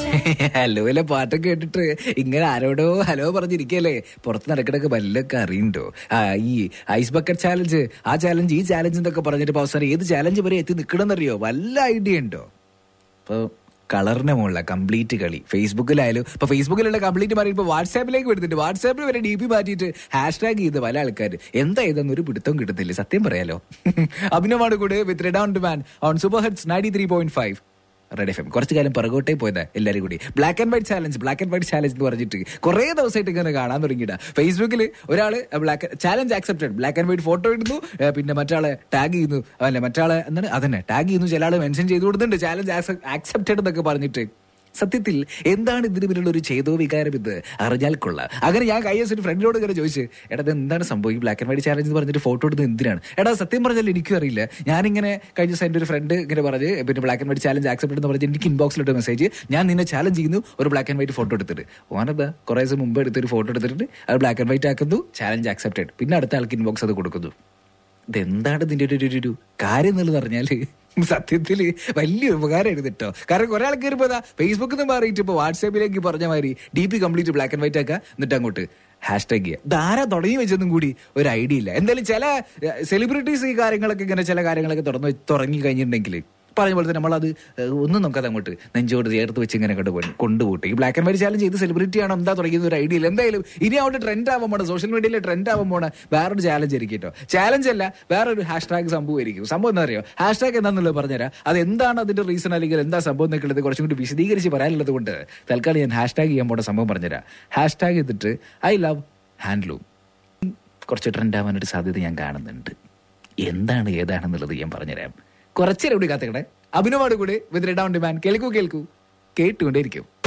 ഹലോയിലെ പാട്ടൊക്കെ കേട്ടിട്ട് ഇങ്ങനെ ആരോടോ ഹലോ പറഞ്ഞിരിക്കല്ലേ പുറത്ത് നടക്കിടക്ക് വല്ലൊക്കെ അറിയണ്ടോ ആ ഈ ഐസ് ബക്കറ്റ് ചാലഞ്ച് ആ ചാലഞ്ച് ഈ ചാലഞ്ച് എന്നൊക്കെ പറഞ്ഞിട്ട് ഇപ്പൊ അവസാനം ഏത് ചാലഞ്ച് വരെ എത്തി നിൽക്കണമെന്നറിയോ വല്ല ഐഡിയ ഉണ്ടോ ഇപ്പൊ കളറിന്റെ മുകളില കംപ്ലീറ്റ് കളി ഫേസ്ബുക്കിലായാലും ഇപ്പൊ ഫേസ്ബുക്കിലുള്ള കംപ്ലീറ്റ് മാറി ഇപ്പൊ വാട്സാപ്പിലേക്ക് വരുന്നുണ്ട് വാട്സാപ്പിൽ വരെ ഡി പി മാറ്റിയിട്ട് ഹാഷ്ടാഗ് ചെയ്ത് പല ആൾക്കാർ എന്താ ഇതെന്ന് ഒരു പിടുത്തം കിട്ടുന്നില്ല സത്യം പറയാലോ അഭിനവാണ് കൂടെ with red on demand on super heads ninety three point five red F M കുറച്ച് കാലം പിറകോട്ടേ പോയതാ എല്ലാവരും കൂടി black and white challenge black and white challenge എന്ന് പറഞ്ഞിട്ട് കുറേ ദിവസമായിട്ട് ഇങ്ങനെ കാണാൻ തുടങ്ങിയിട്ടാ ഫേസ്ബുക്കിൽ ഒരാൾ black challenge accepted black and white photo ഇടുന്നു ഏ, പിന്നെ മറ്റാളെ ടാഗ് ചെയ്യുന്നു അല്ല മറ്റാളെ എന്താണ് അതന്നെ ടാഗ് ചെയ്യുന്നു ചില ആൾ മെൻഷൻ ചെയ്ത് കൊടുക്കുന്നുണ്ട് ചാലഞ്ച് ആക്സെപ്റ്റഡ് എന്നൊക്കെ പറഞ്ഞിട്ട് സത്യത്തിൽ എന്താണ് ഇതിന് പിന്നിലുള്ള ഒരു ചേതോ വികാരം ഇത് അറിഞ്ഞാൽ കൊള്ളാം അങ്ങനെ ഞാൻ കൈ ഒരു ഫ്രണ്ടിനോട് ഇങ്ങനെ ചോദിച്ചു എടാ ഇത് എന്താണ് സംഭവം ഈ ബ്ലാക്ക് ആൻഡ് വൈറ്റ് ചാലഞ്ച് എന്ന് പറഞ്ഞിട്ട് ഫോട്ടോ എടുത്ത് എന്തിനാണ് എടാ സത്യം പറഞ്ഞാൽ എനിക്കും അറിയില്ല ഞാനിങ്ങനെ കഴിഞ്ഞ ദിവസം എൻ്റെ ഒരു ഫ്രണ്ട് ഇങ്ങനെ പറഞ്ഞ് പിന്നെ black and white challenge accept എന്ന് പറഞ്ഞ് എനിക്ക് ഇൻബോക്സിലിട്ട് മെസ്സേജ് ഞാൻ നിന്നെ ചാലഞ്ച് ചെയ്യുന്നു ഒരു ബ്ലാക്ക് ആൻഡ് വൈറ്റ് ഫോട്ടോ എടുത്തിട്ട് ഓനതാ കുറേ ദിവസം മുമ്പ് എടുത്തൊരു ഫോട്ടോ എടുത്തിട്ട് അത് ബ്ലാക്ക് ആൻഡ് വൈറ്റ് ആക്കുന്നു ചാലഞ്ച് ആക്സെപ്റ്റഡ് പിന്നെ അടുത്ത ആൾക്ക് ഇൻബോക്സ് അത് കൊടുക്കുന്നു ഇതെന്താണ് ഇതിന്റെ ഒരു ഒരു- ഒരു കാര്യം എന്നുള്ളത് പറഞ്ഞാല് സത്യത്തില് വലിയ ഉപകാരമായിരുന്നു കേട്ടോ കാരണം കുറെ ആൾക്ക് വരുമ്പോ ഫേസ്ബുക്കിൽ നിന്ന് മാറിയിട്ട് ഇപ്പൊ വാട്സാപ്പിലേക്ക് പറഞ്ഞ മാതിരി D P complete black and white ആക്കുക എന്നിട്ട് അങ്ങോട്ട് ഹാഷ്ടാഗ് ചെയ്യുക ധാരാ തുടങ്ങി വെച്ചൊന്നും കൂടി ഒരു ഐഡിയ ഇല്ല എന്തായാലും ചില സെലിബ്രിറ്റീസ് ഈ കാര്യങ്ങളൊക്കെ ഇങ്ങനെ ചില കാര്യങ്ങളൊക്കെ തുറന്ന് തുടങ്ങി കഴിഞ്ഞിട്ടുണ്ടെങ്കിൽ പറഞ്ഞ പോലെ തന്നെ നമ്മളത് ഏഹ്, ഒന്നും നോക്കാതെ അങ്ങോട്ട് നെഞ്ചോട് ചേർത്ത് വെച്ച് ഇങ്ങനെ കൊണ്ട് കൊണ്ടുപോട്ടെ ഈ ബ്ലാക്ക് ആൻഡ് വൈറ്റ് ചാലഞ്ച് ചെയ്ത് സെലിബ്രിറ്റി ആണോ എന്താ തുടങ്ങിയത് ഒരു ഐഡിയ ഇല്ല എന്തായാലും ഇനി അവിടെ ട്രെൻഡ് ആവാൻ പോണ സോഷ്യൽ മീഡിയയിൽ ട്രെൻഡ് ആവാൻ പോണ വേറൊരു ചാലഞ്ച് ആയിരിക്കും കേട്ടോ ചാലഞ്ച് അല്ല വേറൊരു ഹാഷ്ടാഗ് സംഭവമായിരിക്കും സംഭവം എന്താ അറിയോ ഹാഷ്ടാഗ് എന്താണെന്നുള്ളത് പറഞ്ഞുതരാം അത് എന്താണ് അതിന്റെ റീസൺ അല്ലെങ്കിൽ എന്താ സംഭവം എന്നൊക്കെ ഉള്ളത് കുറച്ചും കൂടി വിശദീകരിച്ച് പറയാനുള്ളത് കൊണ്ട് തൽക്കാലം ഞാൻ ഹാഷ്ടാഗ് ചെയ്യാൻ പോണ സംഭവം പറഞ്ഞുതരാം ഹാഷ്ടാഗ് ചെയ്തിട്ട് ഐ ലവ് ഹാൻഡ്ലൂം കുറച്ച് ട്രെൻഡ് ആവാനൊരു സാധ്യത ഞാൻ കാണുന്നുണ്ട് എന്താണ് ഏതാണെന്നുള്ളത് ഞാൻ പറഞ്ഞുതരാം കുറച്ചേരം കൂടി കാത്തക്കട്ടെ അഭിനവാട് കൂടെ വിത്ത് റെഡ് ഓൺ ഡിമാൻഡ് കേൾക്കൂ കേൾക്കൂ കേട്ടുകൊണ്ടേയിരിക്കും